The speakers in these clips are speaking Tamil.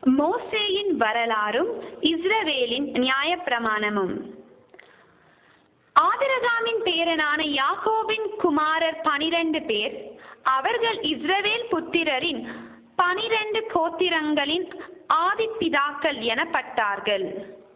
மோசேயின் வரலாறும் இஸ்ரவேலின் நியாயப்பிரமாணமும் ஆதிரகாமின் பேரனான யாக்கோபின் குமாரர் பனிரெண்டு பேர் அவர்கள் இஸ்ரவேல் புத்திரரின் பனிரெண்டு கோத்திரங்களின் ஆதிப்பிதாக்கள் எனப்பட்டார்கள்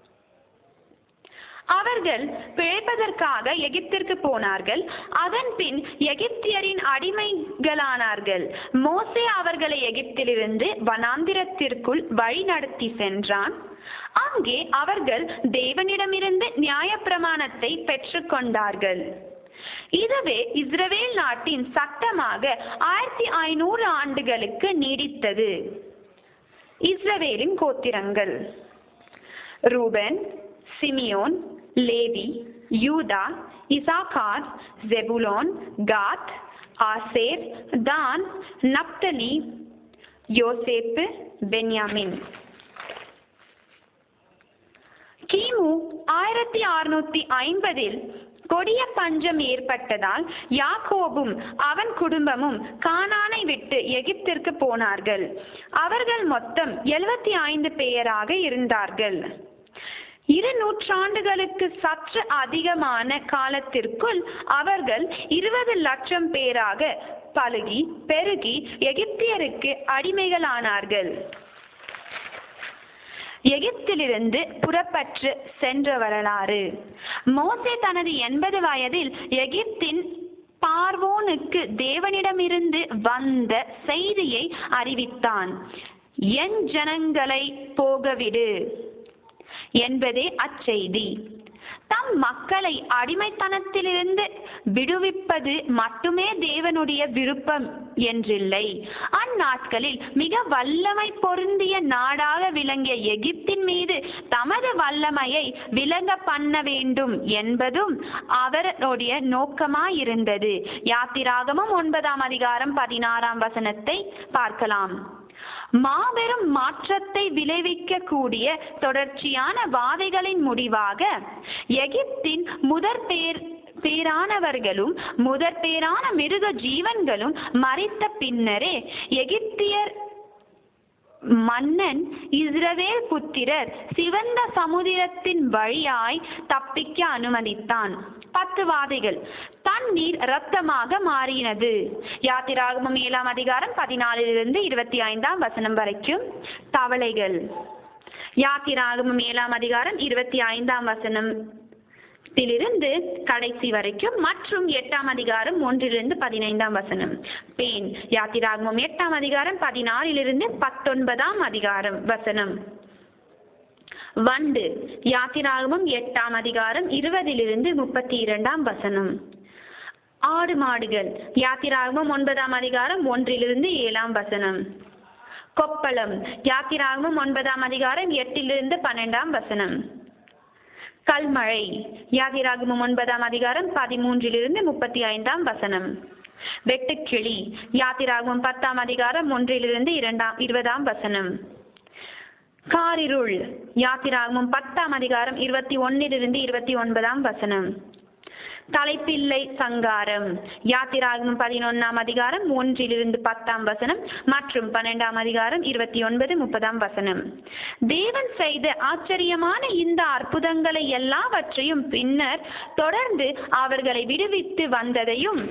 அவர்கள் பிழைப்பதற்காக எகிப்திற்கு போனார்கள் அதன் பின் எகிப்தியரின் அடிமைகளானார்கள் மோசே அவர்களை எகிப்திலிருந்து வனாந்திரத்திற்குள் வழி நடத்தி சென்றான் அங்கே அவர்கள் தேவனிடமிருந்து நியாயப்பிரமாணத்தை பெற்றுக் கொண்டார்கள் இதுவே இஸ்ரவேல் நாட்டின் சட்டமாக ஆயிரத்தி ஐநூறு ஆண்டுகளுக்கு நீடித்தது இஸ்ரவேலின் கோத்திரங்கள் ரூபன் சிமியோன் லேவி யூதா இசாகார் ஜெபுலோன் காத் ஆசேர் தான் நப்தலி யோசேப்பு பென்யாமின் கிமு ஆயிரத்தி அறுநூத்தி ஐம்பதில் கொடிய பஞ்சம் ஏற்பட்டதால் யாக்கோபும் அவன் குடும்பமும் கானானை விட்டு எகிப்திற்கு போனார்கள் அவர்கள் மொத்தம் எழுபத்தி ஐந்து பேராக இருந்தார்கள் இரு நூற்றாண்டுகளுக்கு சற்று அதிகமான காலத்திற்குள் அவர்கள் இருபது லட்சம் பேராக பழுகி பெருகி எகிப்தியருக்கு அடிமைகளானார்கள் எகிப்திலிருந்து புறப்பட்டு சென்ற வரலாறு மோசே தனது எண்பது வயதில் எகிப்தின் பார்வோனுக்கு தேவனிடமிருந்து வந்த செய்தியை அறிவித்தான் என் ஜனங்களை போகவிடு என்பதே அச்செய்தி தம் மக்களை அடிமைத்தனத்திலிருந்து விடுவிப்பது மட்டுமே தேவனுடைய விருப்பம் என்றில்லை அந்நாட்களில் மிக வல்லமை பொருந்திய நாடாக விளங்கிய எகிப்தின் மீது தமது வல்லமையை விளங்க பண்ண வேண்டும் என்பதும் அவருடைய நோக்கமாயிருந்தது யாத்திராகமும் ஒன்பதாம் அதிகாரம் பதினாறாம் வசனத்தை பார்க்கலாம் மாபெரும் மாற்றத்தை விளைவிக்க கூடிய தொடர்ச்சியான வாதைகளின் முடிவாக எகிப்தின் முதற் பேர் பேரானவர்களும் முதற் பேரான மிருக ஜீவன்களும் மறித்த பின்னரே எகிப்தியர் மன்னன் இஸ்ரவேல் புத்திரர் சிவந்த சமுதிரத்தின் வழியாய் தப்பிக்க அனுமதித்தான் பத்து வாதைகள் தண்ணீர் ரத்தமாக மாறினது யாத்திராகமம் ஏழாம் அதிகாரம் பதினாலிலிருந்து இருபத்தி ஐந்தாம் வசனம் வரைக்கும் தவளைகள் யாத்திராகமம் ஏழாம் அதிகாரம் இருபத்தி ஐந்தாம் வசனம் இருந்து கடைசி வரைக்கும் மற்றும் எட்டாம் அதிகாரம் ஒன்றிலிருந்து பதினைந்தாம் வசனம் பேன் யாத்திராகமம் எட்டாம் அதிகாரம் பதினாலிலிருந்து பத்தொன்பதாம் அதிகாரம் வசனம் வண்டு யாத்திராகமம் எட்டாம் அதிகாரம் இருபதிலிருந்து முப்பத்தி இரண்டாம் வசனம் ஆடு மாடுகள் யாத்திராகமம் ஒன்பதாம் அதிகாரம் ஒன்றிலிருந்து ஏழாம் வசனம் கொப்பளம் யாத்திராகமம் ஒன்பதாம் அதிகாரம் எட்டிலிருந்து பன்னெண்டாம் வசனம் கல்மழை யாதிராகமம் ஒன்பதாம் அதிகாரம் பதிமூன்றிலிருந்து முப்பத்தி ஐந்தாம் வசனம் வெட்டுக்கிளி யாத்திராகமம் பத்தாம் அதிகாரம் ஒன்றிலிருந்து இரண்டாம் இருபதாம் வசனம் காரிருள் யாத்திராகமம் பத்தாம் அதிகாரம் இருபத்தி ஒன்னிலிருந்து இருபத்தி ஒன்பதாம் வசனம் தலைப்பிள்ளை சங்காரம் யாத்திராகமம் பதினொன்னாம் அதிகாரம் ஒன்றிலிருந்து பத்தாம் வசனம் மற்றும் பன்னெண்டாம் அதிகாரம் இருபத்தி ஒன்பது முப்பதாம் வசனம் தேவன் செய்த ஆச்சரியமான இந்த அற்புதங்களை எல்லாவற்றையும் பின்னர் தொடர்ந்து அவர்களை விடுவித்து வந்ததையும்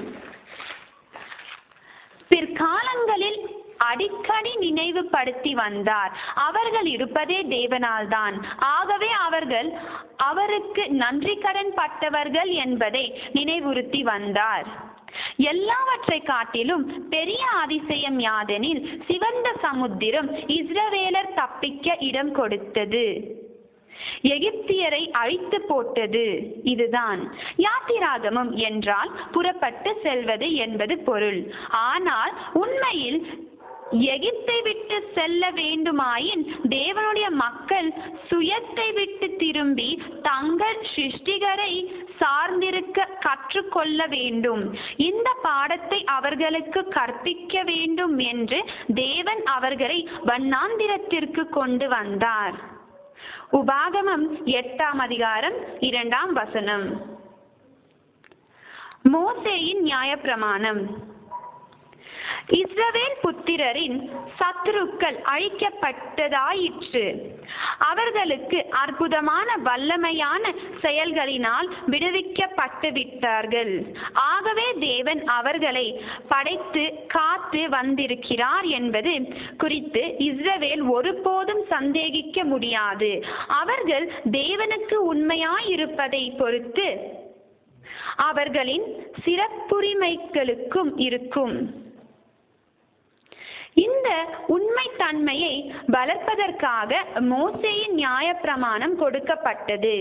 பிற்காலங்களில் அடிக்கடி நினைவுபடுத்தி வந்தார் அவர்கள் இருப்பதே தேவனால் தான் ஆகவே அவர்கள் அவருக்கு நன்றி கடன் பட்டவர்கள் என்பதை நினைவுறுத்தி வந்தார் எல்லாவற்றை காட்டிலும் பெரிய அதிசயம் யாதெனில் சிவந்த சமுத்திரம் இஸ்ரவேலர் தப்பிக்க இடம் கொடுத்தது எகிப்தியரை அழித்து போட்டது இதுதான் யாத்திராகமம் என்றால் புறப்பட்டு செல்வது என்பது பொருள் ஆனால் உண்மையில் எகிப்தை விட்டு செல்ல வேண்டுமாயின் தேவனுடைய மக்கள் சுயத்தை விட்டு திரும்பி தங்கள் சிருஷ்டிகரை சார்ந்திருக்க கற்றுக்கொள்ள வேண்டும் இந்த பாடத்தை அவர்களுக்கு கற்பிக்க வேண்டும் என்று தேவன் அவர்களை வண்ணாந்திரத்திற்கு கொண்டு வந்தார் உபாகமம் எட்டாம் அதிகாரம் இரண்டாம் வசனம் மோசேயின் நியாயப்பிரமாணம் இஸ்ரவேல் புத்திரரின் சத்துருக்கள் அழிக்கப்பட்டதாயிற்று அவர்களுக்கு அற்புதமான வல்லமையான செயல்களினால் விடுவிக்கப்பட்டு விட்டார்கள் ஆகவே தேவன் அவர்களை படைத்து காத்து வந்திருக்கிறார் என்பது குறித்து இஸ்ரவேல் ஒருபோதும் சந்தேகிக்க முடியாது அவர்கள் தேவனுக்கு உண்மையாயிருப்பதை பொறுத்து அவர்களின் சிறப்புரிமைகளுக்கும் இருக்கும் இந்த உண்மைத்தன்மையை வளர்ப்பதற்காக மோசேயின் நியாயப்பிரமாணம் கொடுக்கப்பட்டது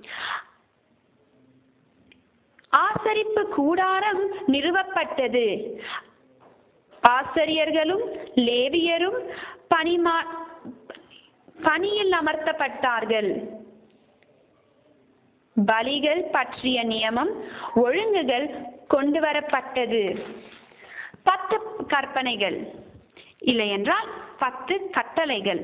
ஆசரிப்பு கூடாரம் நிறுவப்பட்டது ஆசிரியர்களும் லேவியரும் பணிமா பணியில் அமர்த்தப்பட்டார்கள் பலிகள் பற்றிய நியமம் ஒழுங்குகள் கொண்டு வரப்பட்டது பத்து கற்பனைகள் இல்லையென்றால் பத்து கட்டளைகள்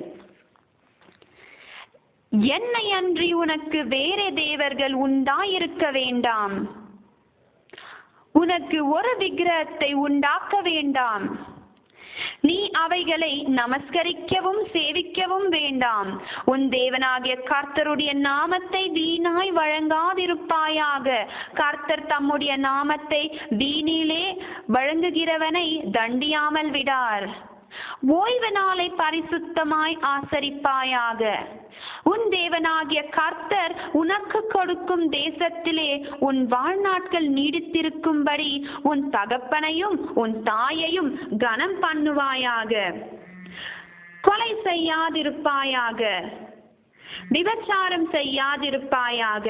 என்னை அன்றி உனக்கு வேறே தேவர்கள் உண்டாயிருக்க வேண்டாம் உனக்கு ஒரு விக்கிரகத்தை உண்டாக்க வேண்டாம் நீ அவைகளை நமஸ்கரிக்கவும் சேவிக்கவும் வேண்டாம் உன் தேவனாகிய கர்த்தருடைய நாமத்தை வீணாய் வழங்காதிருப்பாயாக கர்த்தர் தம்முடைய நாமத்தை வீணிலே வழங்குகிறவனை தண்டியாமல் விடார் ஓய்வு நாளை பரிசுத்தமாய் ஆசரிப்பாயாக உன் தேவனாகிய கர்த்தர் உனக்கு கொடுக்கும் தேசத்திலே உன் வாழ்நாட்கள் நீடித்திருக்கும்படி உன் தகப்பனையும் உன் தாயையும் கனம் பண்ணுவாயாக கொலை செய்யாதிருப்பாயாக விபச்சாரம் செய்யாதிருப்பாயாக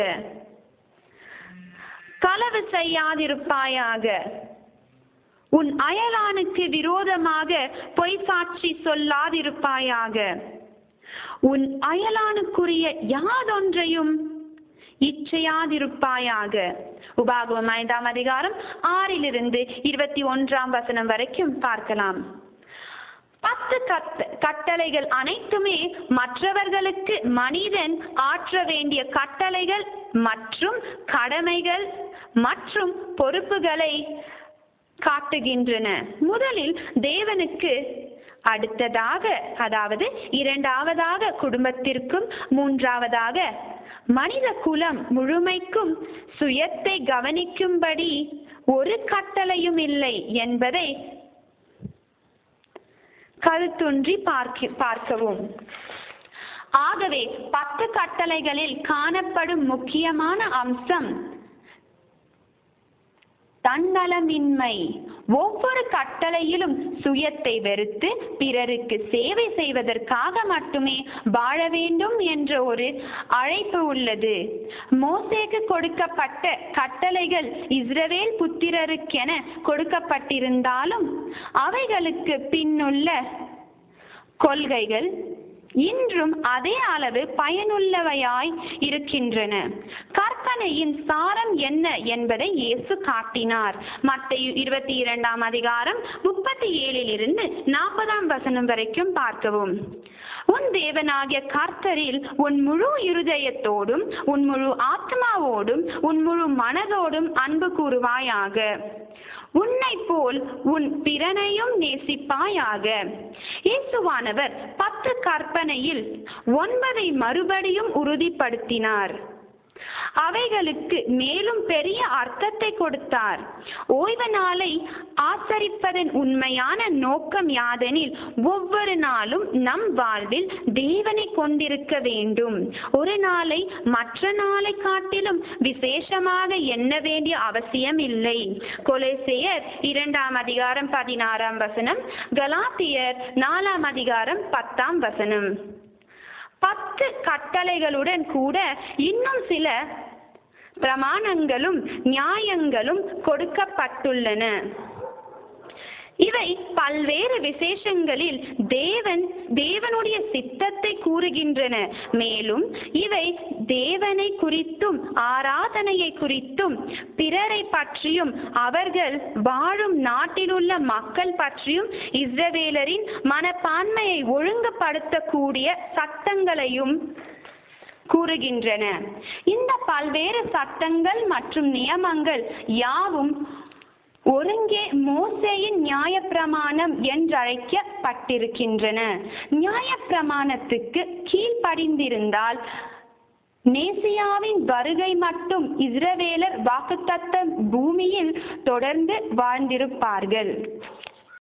களவு செய்யாதிருப்பாயாக உன் அயலானுக்கு விரோதமாக பொய் சாட்சி சொல்லாதிருப்பாயாக உன் அயலானுக்குரிய யாதொன்றையும் இச்சையாதிருப்பாயாக உபாகமம் ஐந்தாம் அதிகாரம் ஆறிலிருந்து இருபத்தி ஒன்றாம் வசனம் வரைக்கும் பார்க்கலாம் பத்து கட்ட கட்டளைகள் அனைத்துமே மற்றவர்களுக்கு மனிதன் ஆற்ற வேண்டிய கட்டளைகள் மற்றும் கடமைகள் மற்றும் பொறுப்புகளை காட்டுகின்றன முதலில் தேவனுக்கு அடுத்ததாக அதாவது இரண்டாவதாக குடும்பத்திற்கும் மூன்றாவதாக மனித குலம் முழுமைக்கும் சுயத்தை கவனிக்கும்படி ஒரு கட்டளையும் இல்லை என்பதை கருத்துன்றி பார்க்க பார்க்கவும் ஆகவே பத்து கட்டளைகளில் காணப்படும் முக்கியமான அம்சம் தன்னலமின்மை ஒவ்வொரு கட்டளையிலும் சுயத்தை வெறுத்து பிறருக்கு சேவை செய்வதற்காக மட்டுமே வாழ வேண்டும் என்ற ஒரு அழைப்பு உள்ளது மோசேக்கு கொடுக்கப்பட்ட கட்டளைகள் இஸ்ரவேல் புத்திரருக்கென கொடுக்கப்பட்டிருந்தாலும் அவைகளுக்கு பின்னுள்ள கொள்கைகள் இன்றும் அதே அளவு பயனுள்ளவையாய் இருக்கின்றன கற்பனையின் சாரம் என்ன என்பதை இயேசு காட்டினார் மத்திய இருபத்தி இரண்டாம் அதிகாரம் முப்பத்தி ஏழில் இருந்து நாற்பதாம் வசனம் வரைக்கும் பார்க்கவும் உன் தேவனாகிய கர்த்தரில் உன் முழு இருதயத்தோடும் உன் முழு ஆத்மாவோடும் உன் முழு மனதோடும் அன்பு கூறுவாயாக உன்னை போல் உன் பிறனையும் நேசிப்பாயாக இயேசுவானவர் பத்து கற்பனையில் ஒன்பதை மறுபடியும் உறுதிப்படுத்தினார் அவைகளுக்கு மேலும் பெரிய அர்த்தத்தை கொடுத்தார் ஓய்வு நாளை ஆசரிப்பதன் உண்மையான நோக்கம் யாதெனில் ஒவ்வொரு நாளும் நம் வாழ்வில் தேவனை கொண்டிருக்க வேண்டும் ஒரு நாளை மற்ற நாளை காட்டிலும் விசேஷமாக எண்ண வேண்டிய அவசியம் இல்லை கொலேசையர் இரண்டாம் அதிகாரம் பதினாறாம் வசனம் கலாத்தியர் நாலாம் அதிகாரம் பத்தாம் வசனம் பத்து கட்டளைகளுடன் கூட இன்னும் சில பிரமாணங்களும் நியாயங்களும் கொடுக்கப்பட்டுள்ளன இவை பல்வேறு விசேஷங்களில் தேவன் தேவனுடைய சித்தத்தை கூறுகின்றன மேலும் இவை தேவனை குறித்தும் ஆராதனையை குறித்தும் பிறரை பற்றியும் அவர்கள் வாழும் நாட்டிலுள்ள மக்கள் பற்றியும் இஸ்ரவேலரின் மனப்பான்மையை ஒழுங்குபடுத்தக்கூடிய சட்டங்களையும் கூறுகின்றன இந்த பல்வேறு சட்டங்கள் மற்றும் நியமங்கள் யாவும் ஒருங்கே மோசேயின் நியாயப்பிரமாணம் என்றழைக்கப்பட்டிருக்கின்றன நியாயப்பிரமாணத்துக்கு கீழ்ப்படிந்திருந்தால் மேசியாவின் வருகை மட்டும் இஸ்ரவேலர் வாக்குத்தத்த பூமியில் தொடர்ந்து வாழ்ந்திருப்பார்கள்